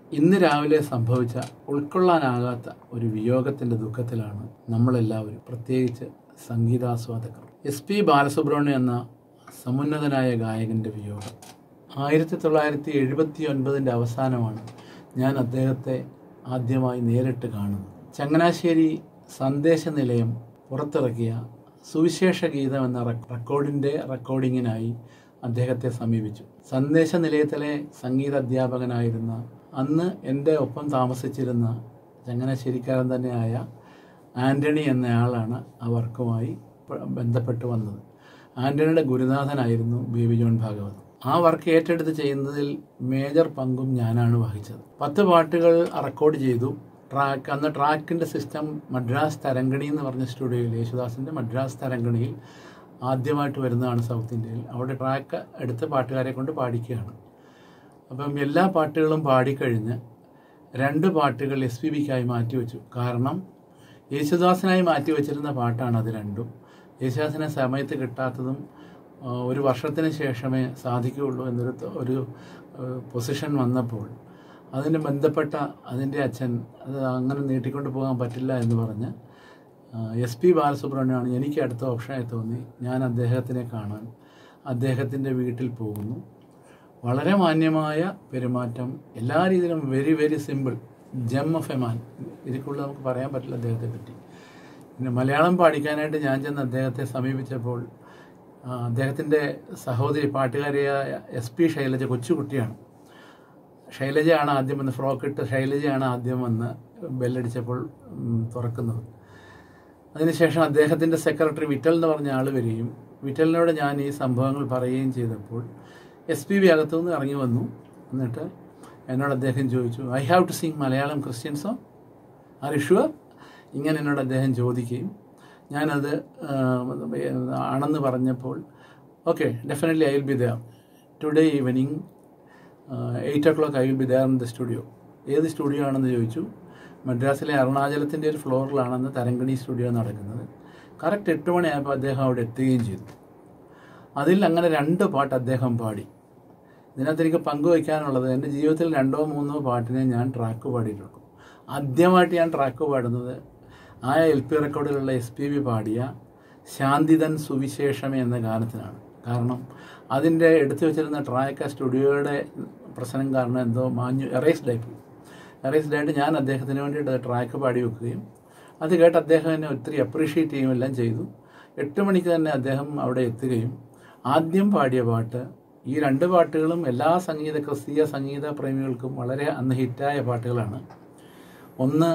ഇന്ന് രാവിലെ സംഭവിച്ച ഉൾക്കൊള്ളാനാകാത്ത ഒരു വിയോഗത്തിന്റെ ദുഃഖത്തിലാണ് നമ്മളെല്ലാവരും പ്രത്യേകിച്ച് സംഗീതാസ്വാദകർ എസ് പി ബാലസുബ്രഹ്മണ്യം എന്ന സമുന്നതനായ ഗായകന്റെ വിയോഗം ആയിരത്തി തൊള്ളായിരത്തി എഴുപത്തി ഒൻപതിൻ്റെ അവസാനമാണ് ഞാൻ അദ്ദേഹത്തെ ആദ്യമായി നേരിട്ട് കാണുന്നത് ചങ്ങനാശ്ശേരി സന്ദേശ നിലയം പുറത്തിറക്കിയ സുവിശേഷ ഗീതം എന്ന റെക്- റെക്കോർഡിൻ്റെ റെക്കോർഡിങ്ങിനായി അദ്ദേഹത്തെ സമീപിച്ചു സന്ദേശ നിലയത്തിലെ സംഗീത അധ്യാപകനായിരുന്ന അന്ന് എൻ്റെ ഒപ്പം താമസിച്ചിരുന്ന ചങ്ങനാശ്ശേരിക്കാരൻ തന്നെയായ ആൻ്റണി എന്നയാളാണ് ആ വർക്കുമായി പ- ബന്ധപ്പെട്ട് വന്നത് ആൻ്റണിയുടെ ഗുരുനാഥനായിരുന്നു ബേബി ജോൺ ഭാഗവത് ആ വർക്ക് ഏറ്റെടുത്ത് ചെയ്യുന്നതിൽ മേജർ പങ്കും ഞാനാണ് വഹിച്ചത് പത്ത് പാട്ടുകൾ റെക്കോർഡ് ചെയ്തു ട്രാക്ക് അന്ന് ട്രാക്കിൻ്റെ സിസ്റ്റം മദ്രാസ് തരങ്കണി എന്ന് പറഞ്ഞ സ്റ്റുഡിയോയിൽ യേശുദാസിൻ്റെ മദ്രാസ് തരങ്കണിയിൽ ആദ്യമായിട്ട് വരുന്നതാണ് സൗത്ത് ഇന്ത്യയിൽ അവിടെ ട്രാക്ക് എടുത്ത പാട്ടുകാരെ കൊണ്ട് പാടിക്കുകയാണ് അപ്പം എല്ലാ പാട്ടുകളും പാടിക്കഴിഞ്ഞ് രണ്ട് പാട്ടുകൾ എസ് പി ബിക്കായി മാറ്റിവെച്ചു കാരണം യേശുദാസിനായി മാറ്റിവെച്ചിരുന്ന പാട്ടാണ് അത് രണ്ടും യേശുദാസിനെ സമയത്ത് കിട്ടാത്തതും ആ, ഒരു വർഷത്തിന് ശേഷമേ സാധിക്കുകയുള്ളൂ എന്നൊരു ത- ഒരു പൊസിഷൻ വന്നപ്പോൾ അതിന് ബന്ധപ്പെട്ട അതിൻ്റെ അച്ഛൻ അത് അങ്ങനെ നീട്ടിക്കൊണ്ട് പോകാൻ പറ്റില്ല എന്ന് പറഞ്ഞ് എസ് പി ബാലസുബ്രഹ്മണ്യമാണ് എനിക്ക് അടുത്ത ഓപ്ഷനായി തോന്നി ഞാൻ അദ്ദേഹത്തിനെ കാണാൻ അദ്ദേഹത്തിൻ്റെ വീട്ടിൽ പോകുന്നു വളരെ മാന്യമായ പെരുമാറ്റം എല്ലാ രീതിയിലും very very simple gem of a man ഇതിക്കുള്ള നമുക്ക് പറയാൻ പറ്റില്ല അദ്ദേഹത്തെ പറ്റി പിന്നെ മലയാളം പാടിക്കാനായിട്ട് ഞാൻ ചെന്ന് അദ്ദേഹത്തെ സമീപിച്ചപ്പോൾ ആ, അദ്ദേഹത്തിൻ്റെ സഹോദരി പാട്ടുകാരിയായ എസ് പി ശൈലജ കൊച്ചുകുട്ടിയാണ് ശൈലജയാണ് ആദ്യം വന്ന് ഫ്രോക്ക് ഇട്ട് ശൈലജയാണ് ആദ്യം വന്ന് ബെല്ലടിച്ചപ്പോൾ ഉം, തുറക്കുന്നത് അതിനുശേഷം അദ്ദേഹത്തിൻ്റെ സെക്രട്ടറി വിറ്റൽ എന്ന് പറഞ്ഞ ആൾ വരികയും വിറ്റലിനോട് ഞാൻ ഈ സംഭവങ്ങൾ പറയുകയും ചെയ്തപ്പോൾ എസ് പി ബി അകത്തുനിന്ന് ഇറങ്ങി വന്നു എന്നിട്ട് എന്നോട് അദ്ദേഹം ചോദിച്ചു I have to sing Malayalam Christian song are sure ഇങ്ങനെ എന്നോട് അദ്ദേഹം ചോദിക്കുകയും ഞാനത് ആ, ആണെന്ന് പറഞ്ഞപ്പോൾ okay definitely I will be there today evening eight o'clock I will be there in the studio ഏത് സ്റ്റുഡിയോ ആണെന്ന് ചോദിച്ചു മദ്രാസിലെ അരുണാചലത്തിൻ്റെ ഒരു ഫ്ലോറിലാണെന്ന് തരങ്കണി സ്റ്റുഡിയോ നടക്കുന്നത് കറക്റ്റ് എട്ട് മണിയായപ്പോൾ അദ്ദേഹം അവിടെ എത്തുകയും ചെയ്തു അതിൽ അങ്ങനെ രണ്ട് പാട്ട് അദ്ദേഹം പാടി ഇതിനകത്ത് എനിക്ക് പങ്കുവയ്ക്കാനുള്ളത് എൻ്റെ ജീവിതത്തിൽ രണ്ടോ മൂന്നോ പാട്ടിനെ ഞാൻ ട്രാക്ക് പാടിയിട്ടുള്ളൂ ആദ്യമായിട്ട് ഞാൻ ട്രാക്ക് പാടുന്നത് ആ എൽ പി റെക്കോർഡിലുള്ള എസ് പി ബി പാടിയ ശാന്തിതൻ സുവിശേഷമേ എന്ന ഗാനത്തിനാണ് കാരണം അതിൻ്റെ എടുത്തു വെച്ചിരുന്ന ട്രാക്ക് ആ സ്റ്റുഡിയോയുടെ പ്രശ്നം കാരണം എന്തോ മാഞ്ഞു എറേസ്ഡ് ആയിപ്പോയി എറേസ്ഡ് ആയിട്ട് ഞാൻ അദ്ദേഹത്തിന് വേണ്ടിയിട്ട് ട്രാക്ക് പാടി വെക്കുകയും അത് കേട്ട് അദ്ദേഹം എന്നെ ഒത്തിരി അപ്രീഷിയേറ്റ് ചെയ്യുകയും എല്ലാം ചെയ്തു എട്ട് മണിക്ക് തന്നെ അദ്ദേഹം അവിടെ എത്തുകയും ആദ്യം പാടിയ പാട്ട് ഈ രണ്ട് പാട്ടുകളും എല്ലാ സംഗീത ക്രിസ്തീയ സംഗീത പ്രേമികൾക്കും വളരെ അന്ന് ഹിറ്റായ പാട്ടുകളാണ് ഒന്ന്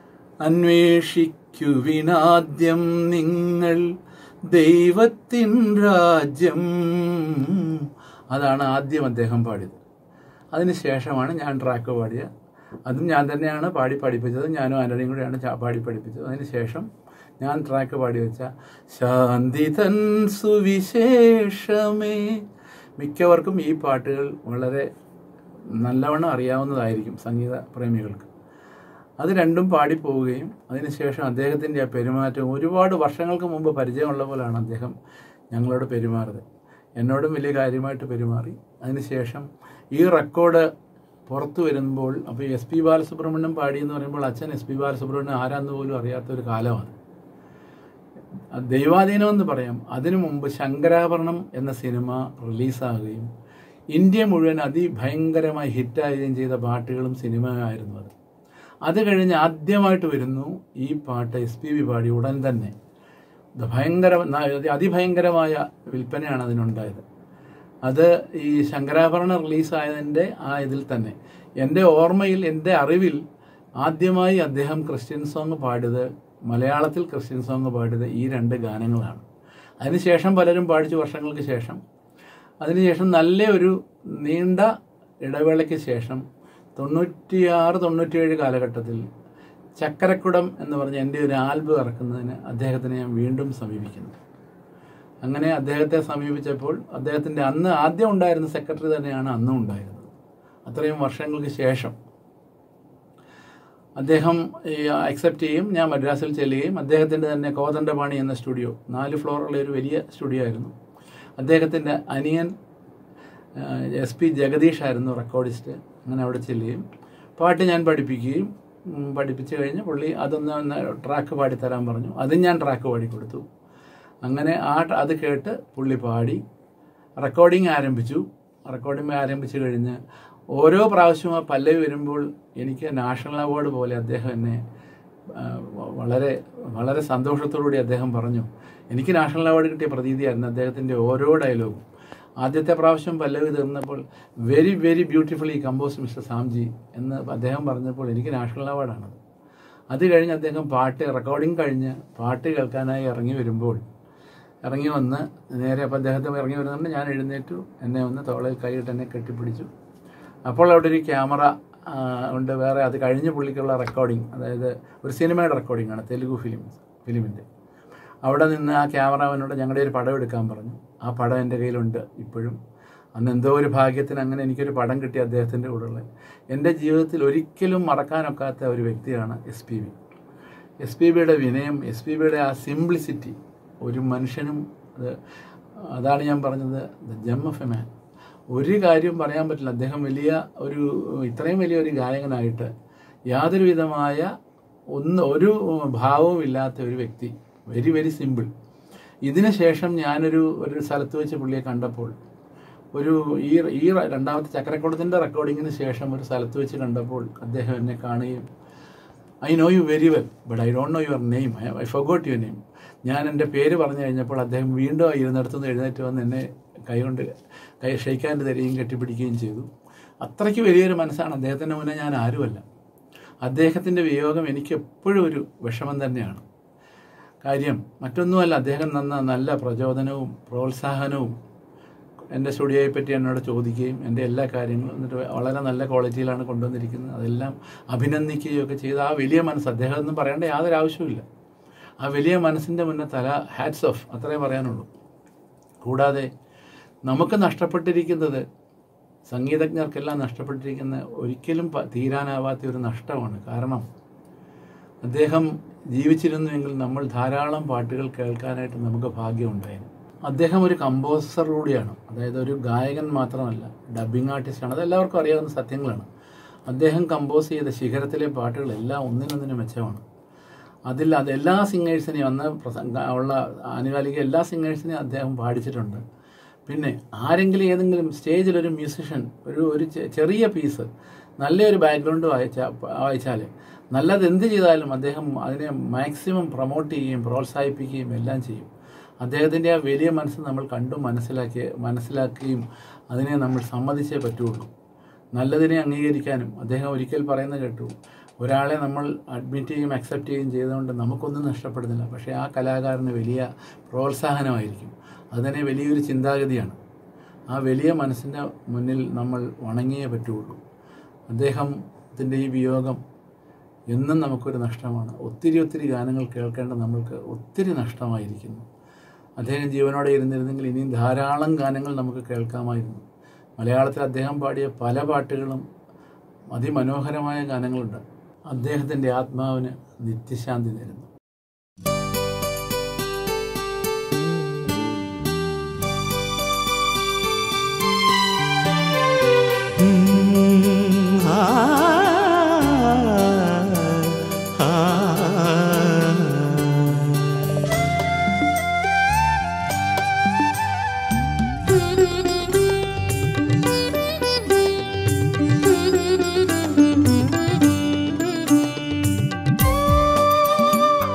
അന്വേഷിക്കുവിനാദ്യം നിങ്ങൾ ദൈവത്തിൻ രാജ്യം അതാണ് ആദ്യം അദ്ദേഹം പാടിയത് അതിനുശേഷമാണ് ഞാൻ ട്രാക്ക് പാടിയ അതും ഞാൻ തന്നെയാണ് പാടി പഠിപ്പിച്ചത് ഞാനും ആൻ്റണിയും കൂടെയാണ് ചാ- പാടി പഠിപ്പിച്ചത് അതിനുശേഷം ഞാൻ ട്രാക്ക് പാടി വെച്ച ശാന്തി തൻ സുവിശേഷമേ മിക്കവർക്കും ഈ പാട്ടുകൾ വളരെ നല്ലവണ്ണം അറിയാവുന്നതായിരിക്കും സംഗീത പ്രേമികൾക്ക് അത് രണ്ടും പാടിപ്പോവുകയും അതിനുശേഷം അദ്ദേഹത്തിൻ്റെ ആ പെരുമാറ്റം ഒരുപാട് വർഷങ്ങൾക്ക് മുമ്പ് പരിചയമുള്ള പോലെയാണ് അദ്ദേഹം ഞങ്ങളോട് പെരുമാറിയത് എന്നോടും വലിയ കാര്യമായിട്ട് പെരുമാറി അതിനുശേഷം ഈ റെക്കോർഡ് പുറത്തു വരുമ്പോൾ അപ്പോൾ എസ് പി ബാലസുബ്രഹ്മണ്യം പാടി എന്ന് പറയുമ്പോൾ അച്ഛൻ എസ് പി ബാലസുബ്രഹ്മണ്യം ആരാന്ന് പോലും അറിയാത്ത ഒരു കാലമാണ് ദൈവാധീനം എന്ന് പറയാം അതിനു മുമ്പ് ശങ്കരാഭരണം എന്ന സിനിമ റിലീസാകുകയും ഇന്ത്യ മുഴുവൻ അതിഭയങ്കരമായി ഹിറ്റാവുകയും ചെയ്ത പാട്ടുകളും സിനിമയായിരുന്നു അത് അത് കഴിഞ്ഞ് ആദ്യമായിട്ട് വരുന്നു ഈ പാട്ട് എസ് പി ബി പാടി ഉടൻ തന്നെ ഇത് ഭയങ്കര ന- അതിഭയങ്കരമായ വിൽപ്പനയാണ് അതിനുണ്ടായത് അത് ഈ ശങ്കരാഭരണം റിലീസായതിൻ്റെ ആ ഇതിൽ തന്നെ എൻ്റെ ഓർമ്മയിൽ എൻ്റെ അറിവിൽ ആദ്യമായി അദ്ദേഹം ക്രിസ്ത്യൻ സോങ് പാടിയത് മലയാളത്തിൽ ക്രിസ്ത്യൻ സോങ് പാടിയത് ഈ രണ്ട് ഗാനങ്ങളാണ് അതിനുശേഷം പലരും പാടിച്ചു വർഷങ്ങൾക്ക് ശേഷം അതിനുശേഷം നല്ല ഒരു നീണ്ട ഇടവേളയ്ക്ക് ശേഷം തൊണ്ണൂറ്റിയാറ് തൊണ്ണൂറ്റിയേഴ് കാലഘട്ടത്തിൽ ചക്കരക്കുടം എന്ന് പറഞ്ഞ എൻ്റെ ഒരു ആൽബം ഇറക്കുന്നതിന് അദ്ദേഹത്തിനെ ഞാൻ വീണ്ടും സമീപിക്കുന്നു അങ്ങനെ അദ്ദേഹത്തെ സമീപിച്ചപ്പോൾ അദ്ദേഹത്തിൻ്റെ അന്ന് ആദ്യം ഉണ്ടായിരുന്ന സെക്രട്ടറി തന്നെയാണ് അന്നും ഉണ്ടായിരുന്നത് അത്രയും വർഷങ്ങൾക്ക് ശേഷം അദ്ദേഹം അക്സെപ്റ്റ് ചെയ്യും ഞാൻ മദ്രാസിൽ ചെല്ലുകയും അദ്ദേഹത്തിൻ്റെ തന്നെ കോതണ്ടപാണി എന്ന സ്റ്റുഡിയോ നാല് ഫ്ലോറുള്ള ഒരു വലിയ സ്റ്റുഡിയോ ആയിരുന്നു അദ്ദേഹത്തിൻ്റെ അനിയൻ എസ് പി ജഗദീഷ് ആയിരുന്നു റെക്കോർഡിസ്റ്റ് അങ്ങനെ അവിടെ ചെല്ലുകയും പാട്ട് ഞാൻ പഠിപ്പിക്കുകയും ഉം, പഠിപ്പിച്ചു കഴിഞ്ഞ് പുള്ളി അതൊന്ന് ഒന്ന് ട്രാക്ക് പാടിത്തരാൻ പറഞ്ഞു അതും ഞാൻ ട്രാക്ക് പാടിക്കൊടുത്തു അങ്ങനെ ആ ട- അത് കേട്ട് പുള്ളി പാടി റെക്കോർഡിംഗ് ആരംഭിച്ചു റെക്കോർഡിംഗ് ആരംഭിച്ചു കഴിഞ്ഞ് ഓരോ പ്രാവശ്യവും ആ പല്ലവി വരുമ്പോൾ എനിക്ക് നാഷണൽ അവാർഡ് പോലെ അദ്ദേഹം എന്നെ ആ, വ- വളരെ വളരെ സന്തോഷത്തോടുകൂടി അദ്ദേഹം പറഞ്ഞു എനിക്ക് നാഷണൽ അവാർഡ് കിട്ടിയ പ്രതീതിയായിരുന്നു അദ്ദേഹത്തിൻ്റെ ഓരോ ഡയലോഗും ആദ്യത്തെ പ്രാവശ്യം പല്ലവി തീർന്നപ്പോൾ very very beautifully compose mister Samji എന്ന് അദ്ദേഹം പറഞ്ഞപ്പോൾ എനിക്ക് നാഷണൽ അവാർഡാണത് അത് കഴിഞ്ഞ് അദ്ദേഹം പാട്ട് റെക്കോർഡിംഗ് കഴിഞ്ഞ് പാട്ട് കേൾക്കാനായി ഇറങ്ങി വരുമ്പോൾ ഇറങ്ങി വന്ന് നേരെ അപ്പോൾ അദ്ദേഹത്തെ ഇറങ്ങി വരുന്നുണ്ട് ഞാൻ എഴുന്നേറ്റു എന്നെ ഒന്ന് തോളയിൽ കൈയിട്ട് എന്നെ കെട്ടിപ്പിടിച്ചു അപ്പോൾ അവിടെ ഒരു ക്യാമറ ആ, ഉണ്ട് വേറെ അത് കഴിഞ്ഞ പുള്ളിക്കുള്ള റെക്കോർഡിംഗ് അതായത് ഒരു സിനിമയുടെ റെക്കോർഡിംഗ് ആണ് തെലുഗു ഫിലിം ഫിലിമിൻ്റെ അവിടെ നിന്ന് ആ ക്യാമറാമാനോട് ഞങ്ങളുടെ ഒരു പടം എടുക്കാൻ പറഞ്ഞു ആ പടം എൻ്റെ കയ്യിലുണ്ട് ഇപ്പോഴും അന്ന് എന്തോ ഒരു ഭാഗ്യത്തിന് അങ്ങനെ എനിക്കൊരു പടം കിട്ടി അദ്ദേഹത്തിൻ്റെ കൂടെയുള്ള എൻ്റെ ജീവിതത്തിൽ ഒരിക്കലും മറക്കാനൊക്കാത്ത ഒരു വ്യക്തിയാണ് S P B S P ബിയുടെ വിനയം എസ് പി ബിയുടെ ആ സിംപ്ലിസിറ്റി ഒരു മനുഷ്യനും അത് അതാണ് ഞാൻ പറഞ്ഞത് ദ ജം ഓഫ് എ മാൻ ഒരു കാര്യവും പറയാൻ പറ്റില്ല അദ്ദേഹം വലിയ ഒരു ഇത്രയും വലിയ ഒരു ഗായകനായിട്ട് യാതൊരു വിധമായ ഒന്ന് ഒരു ഭാവവും ഇല്ലാത്ത ഒരു വ്യക്തി വെരി വെരി സിമ്പിൾ ഇതിന് ശേഷം ഞാനൊരു ഒരു സ്ഥലത്ത് വെച്ച് പുള്ളിയെ കണ്ടപ്പോൾ ഒരു ഈ ഈ രണ്ടാമത്തെ ചക്രക്കുളത്തിൻ്റെ റെക്കോർഡിങ്ങിന് ശേഷം ഒരു സ്ഥലത്ത് വെച്ച് കണ്ടപ്പോൾ അദ്ദേഹം എന്നെ കാണുകയും I know you very well but I don't know your name I forgot your name ഞാൻ എൻ്റെ പേര് പറഞ്ഞു കഴിഞ്ഞപ്പോൾ അദ്ദേഹം വീണ്ടും ഇരുന്നിടത്തുനിന്ന് എഴുന്നേറ്റ് വന്ന് എന്നെ കൈകൊണ്ട് കൈ ഷെയ്ക്കാൻ്റെ തരികയും കെട്ടിപ്പിടിക്കുകയും ചെയ്തു അത്രയ്ക്ക് വലിയൊരു മനസ്സാണ് അദ്ദേഹത്തിൻ്റെ മുന്നേ ഞാൻ ആരുമല്ല അദ്ദേഹത്തിൻ്റെ വിയോഗം എനിക്ക് എപ്പോഴും ഒരു വിഷമം തന്നെയാണ് കാര്യം മറ്റൊന്നുമല്ല അദ്ദേഹം തന്ന നല്ല പ്രചോദനവും പ്രോത്സാഹനവും എൻ്റെ സ്റ്റുഡിയോയെ പറ്റി എന്നോട് ചോദിക്കുകയും എൻ്റെ എല്ലാ കാര്യങ്ങളും എന്നിട്ട് വളരെ നല്ല ക്വാളിറ്റിയിലാണ് കൊണ്ടുവന്നിരിക്കുന്നത് അതെല്ലാം അഭിനന്ദിക്കുകയും ഒക്കെ ചെയ്ത് ആ വലിയ മനസ്സ് അദ്ദേഹം ഒന്നും പറയേണ്ട യാതൊരു ആവശ്യവുമില്ല ആ വലിയ മനസ്സിൻ്റെ മുന്നേ തല ഹാറ്റ്സ് ഓഫ് അത്രേ പറയാനുള്ളൂ കൂടാതെ നമുക്ക് നഷ്ടപ്പെട്ടിരിക്കുന്നത് സംഗീതജ്ഞർക്കെല്ലാം നഷ്ടപ്പെട്ടിരിക്കുന്ന ഒരിക്കലും പ- തീരാനാവാത്ത ഒരു നഷ്ടമാണ് കാരണം അദ്ദേഹം ജീവിച്ചിരുന്നുവെങ്കിൽ നമ്മൾ ധാരാളം പാട്ടുകൾ കേൾക്കാനായിട്ട് നമുക്ക് ഭാഗ്യമുണ്ടായിരുന്നു അദ്ദേഹം ഒരു കമ്പോസർ കൂടിയാണ് അതായത് ഒരു ഗായകൻ മാത്രമല്ല ഡബ്ബിംഗ് ആർട്ടിസ്റ്റാണ് അതെല്ലാവർക്കും അറിയാവുന്ന സത്യങ്ങളാണ് അദ്ദേഹം കമ്പോസ് ചെയ്ത ശിഖരത്തിലെ പാട്ടുകളെല്ലാം ഒന്നിനൊന്നിന് മെച്ചമാണ് അതിൽ അത് എല്ലാ സിംഗേഴ്സിനെയും അന്ന് പ്രസംഗ ഉള്ള ആനുകാലിക എല്ലാ സിംഗേഴ്സിനെയും അദ്ദേഹം പാടിച്ചിട്ടുണ്ട് പിന്നെ ആരെങ്കിലും ഏതെങ്കിലും സ്റ്റേജിൽ ഒരു മ്യൂസിഷ്യൻ ഒരു ഒരു ചെ- ചെറിയ പീസ് നല്ലൊരു ബാക്ക്ഗ്രൗണ്ട് വായിച്ചാൽ വായിച്ചാൽ നല്ലത് എന്ത് ചെയ്താലും അദ്ദേഹം അതിനെ മാക്സിമം പ്രൊമോട്ട് ചെയ്യുകയും പ്രോത്സാഹിപ്പിക്കുകയും എല്ലാം ചെയ്യും അദ്ദേഹത്തിൻ്റെ ആ വലിയ മനസ്സ് നമ്മൾ കണ്ടും മനസ്സിലാക്കി മനസ്സിലാക്കുകയും അതിനെ നമ്മൾ സമ്മതിച്ചേ പറ്റുള്ളൂ നല്ലതിനെ അംഗീകരിക്കാനും അദ്ദേഹം ഒരിക്കൽ പറയുന്നത് കേട്ടു ഒരാളെ നമ്മൾ അഡ്മിറ്റ് ചെയ്യുകയും അക്സെപ്റ്റ് ചെയ്യുകയും ചെയ്തുകൊണ്ട് നമുക്കൊന്നും നഷ്ടപ്പെടുന്നില്ല പക്ഷേ ആ കലാകാരന് വലിയ പ്രോത്സാഹനമായിരിക്കും അതിനെ വലിയൊരു ചിന്താഗതിയാണ് ആ വലിയ മനസ്സിൻ്റെ മുന്നിൽ നമ്മൾ വണങ്ങിയേ പറ്റുള്ളൂ അദ്ദേഹത്തിൻ്റെ ഈ വിയോഗം എന്നും നമുക്കൊരു നഷ്ടമാണ് ഒത്തിരി ഒത്തിരി ഗാനങ്ങൾ കേൾക്കേണ്ട നമ്മൾക്ക് ഒത്തിരി നഷ്ടമായിരിക്കുന്നു അദ്ദേഹം ജീവനോടെ ഇരുന്നിരുന്നെങ്കിൽ ഇനിയും ധാരാളം ഗാനങ്ങൾ നമുക്ക് കേൾക്കാമായിരുന്നു മലയാളത്തിൽ അദ്ദേഹം പാടിയ പല പാട്ടുകളും അതിമനോഹരമായ ഗാനങ്ങളുണ്ട് അദ്ദേഹത്തിൻ്റെ ആത്മാവിന് നിത്യശാന്തി നേരുന്നു Thank you.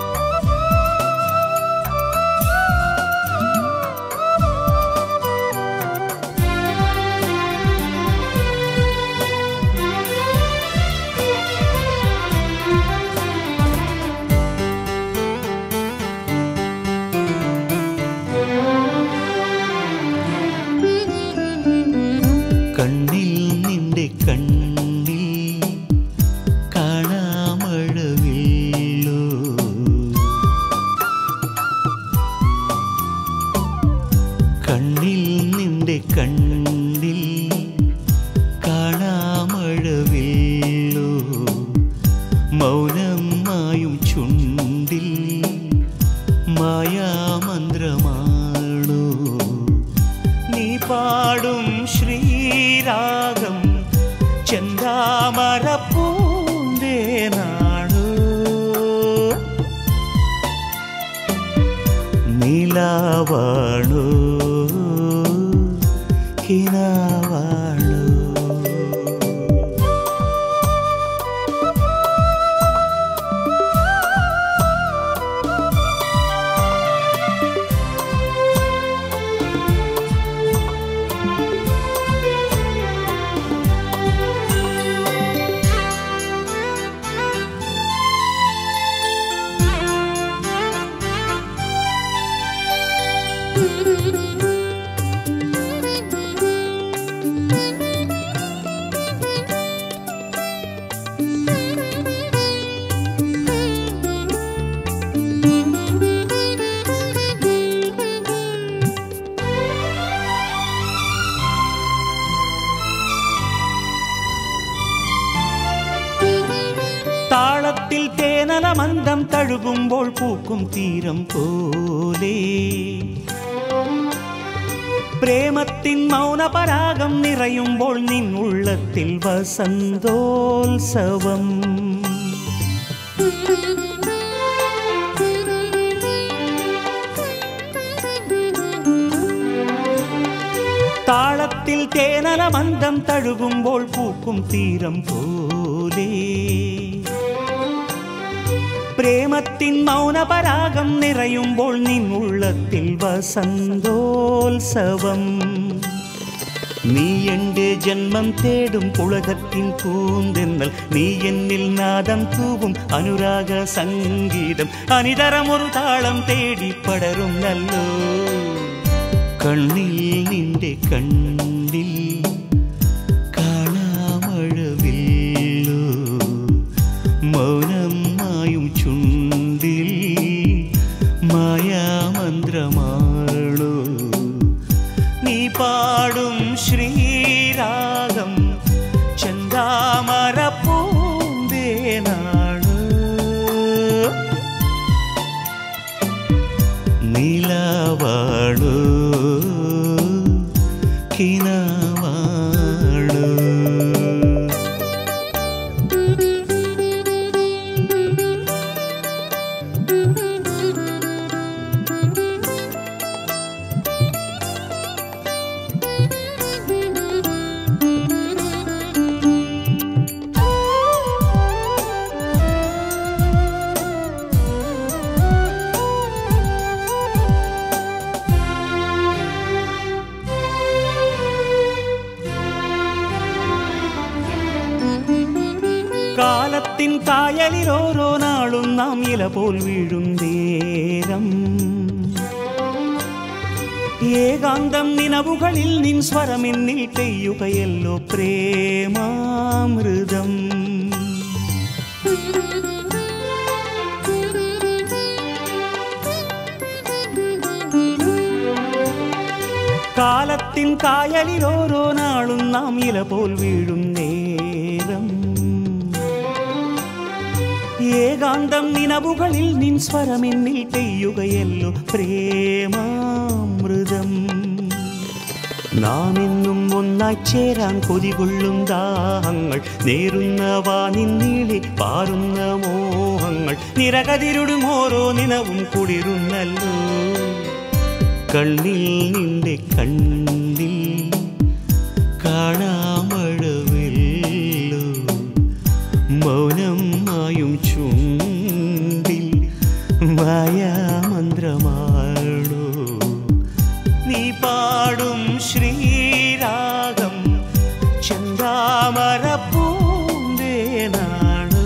കിനാവാണു കിനാവാണു താളത്തിൽ തേനല മന്ദം തഴുകുമ്പോൾ പൂക്കും തീരം പോലെ പ്രേമത്തിൻ മൗനപരാഗം നിറയുമ്പോൾ നിൻ ഉള്ളത്തിൽ വസന്തോത്സവം താളത്തിൽ തേനല മന്ദം തഴുകുമ്പോൾ പൂക്കും തീരം പോലെ പ്രേമത്തിൻ മൗനപരാഗം നിറയുമ്പോൾ നിൻ ഉള്ളത്തിൽ വസന്തോത്സവം നീ എൻ്റെ ജന്മം തേടും പുളകത്തിൻ പൂന്തെന്നൽ നീ എന്നിൽ നാദം തൂവും അനുരാഗ സംഗീതം അനിതരമൊരു താളം തേടി പടരും നല്ലോ കണ്ണിൽ നിന്റെ കണ്ണിൽ കാണാമഴവില്ലോ മൗനം മായും ചുണ്ടിൽ മായാമന്ത്രമാണോ നീ പാടും ശ്രീരാഗം ചന്താമര പൂന്തേനാണ് നീലവാളു കിനവാളു കാലത്തിൻ കായലിൽ ഓരോ നാളും നാം ഇല പോൽ വീഴും നേരം ഏകാന്തം നിനവുകളിൽ നിൻ സ്വരമെന്നിൽ പെയ്യുകയല്ലോ പ്രേമാമൃതം കാലത്തിൻ കായലിൽ ഓരോ നാളും നാം ഇല പോൽ വീഴും നേരം ഏകാന്തം നിനവുകളിൽ നിൻ സ്വരമെന്നിൽ പെയ്യുകയല്ലോ പ്രേമാമൃതം നാം എന്നും ഒന്നായി ചേരാൻ കൊതികൊള്ളും ദാഹങ്ങൾ നേരുന്ന വാനിന്നീളി പാറുന്ന മോഹങ്ങൾ നിരകതിരുടും ഓരോ നിനവും കുളിരുന്നല്ലോ കണ്ണിൽ നിന്റെ കണ്ണിൽ കാണാമഴവില്ലോ മൗനം മായും ചുണ്ടിൽ മായാമന്ത്രമാണോ നീ പാടും ശ്രീരാഗം ചന്താമര പൂന്തേനാണ്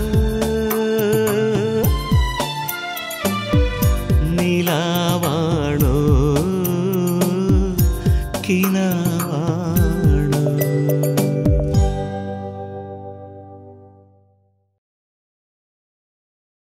നിലാവാണോ കിനാവാണോ